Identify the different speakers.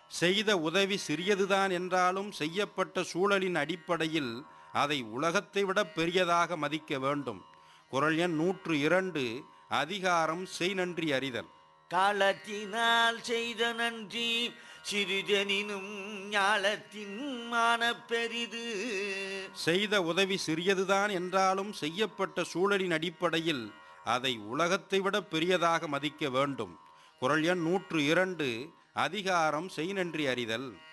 Speaker 1: செய்த உதவி சிறியதுதான் என்றாலும் செய்யப்பட்ட சூழலின் அடிப்படையில் அதை உலகத்தை விட பெரியதாக மதிக்க வேண்டும் குரல் எண் நூற்று இரண்டு அதிகாரம் செய் நன்றி அறிதல்
Speaker 2: காலத்தினால் செய்த நன்றி சிறிதெனினும் ஞாலத்தின் மான பெரிது
Speaker 1: செய்த உதவி சிறியதுதான் என்றாலும் செய்யப்பட்ட சூழலின் அடிப்படையில் அதை உலகத்தை விட பெரியதாக மதிக்க வேண்டும் குரல் எண் நூற்று இரண்டு அதிகாரம் செய் நன்றி அறிதல்